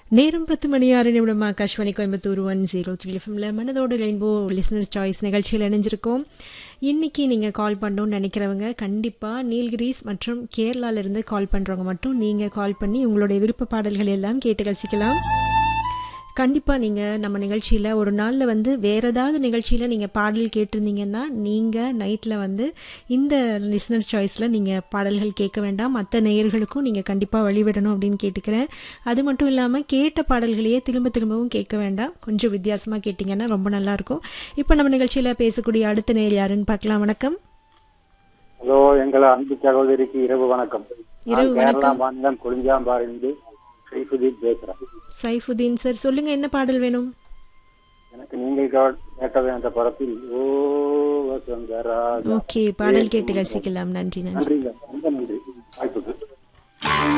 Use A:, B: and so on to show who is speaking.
A: நேரம் பத்து மணி ஆறு நிமிடம் Akashvani Coimbatore one zero three எஃப்எம்ல மனதோடு ரெயின்போ லிசனர் சாய்ஸ் நிகழ்ச்சியில் இணைஞ்சிருக்கோம் இன்னைக்கு நீங்கள் கால் பண்ணணும்னு நினைக்கிறவங்க கண்டிப்பாக நீல்கிரிஸ் மற்றும் கேரளாவிலிருந்து கால் பண்ணுறவங்க மட்டும் நீங்கள் கால் பண்ணி உங்களுடைய விருப்ப பாடல்கள் எல்லாம் கேட்டு ரசிக்கலாம் கண்டிப்பாக நீங்கள் நம்ம நிகழ்ச்சியில் ஒரு நாளில் வந்து வேறு ஏதாவது நிகழ்ச்சியில் நீங்கள் பாடல் கேட்டிருந்தீங்கன்னா நீங்கள் நைட்டில் வந்து இந்த லிசனர் சாய்ஸில் நீங்கள் பாடல்கள் கேட்க வேண்டாம் மற்ற நேயர்களுக்கும் நீங்கள் கண்டிப்பாக வழிவிடணும் அப்படின்னு கேட்டுக்கிறேன் அது மட்டும் இல்லாமல் கேட்ட பாடல்களையே திரும்ப திரும்பவும் கேட்க வேண்டாம் கொஞ்சம் வித்தியாசமாக கேட்டிங்கன்னா ரொம்ப நல்லாயிருக்கும் இப்போ நம்ம நிகழ்ச்சியில் பேசக்கூடிய அடுத்த நேயர் யாருன்னு பார்க்கலாம் வணக்கம்
B: ஹலோ எங்கள் அன்பு சகோதரிக்கு இரவு வணக்கம்
A: இரவு
B: நான் கேரளா மாநிலம் கொளிஞ்சாம்பாரிலிருந்து சைஃபுதீன் பேசுறேன்
A: சைஃபுதீன் சார் சொல்லுங்கள் என்ன பாடல் வேணும்
B: எனக்கு நீங்கள் கே- கேட்டது என்ற படத்தில் ஓ வசந்தராஜா
A: ஓகே பாடல் கேட்டு ரசிக்கலாம் நன்றி நன்றி
B: நன்றிங்க ரொம்ப நன்றி வாய்ப்புக்கு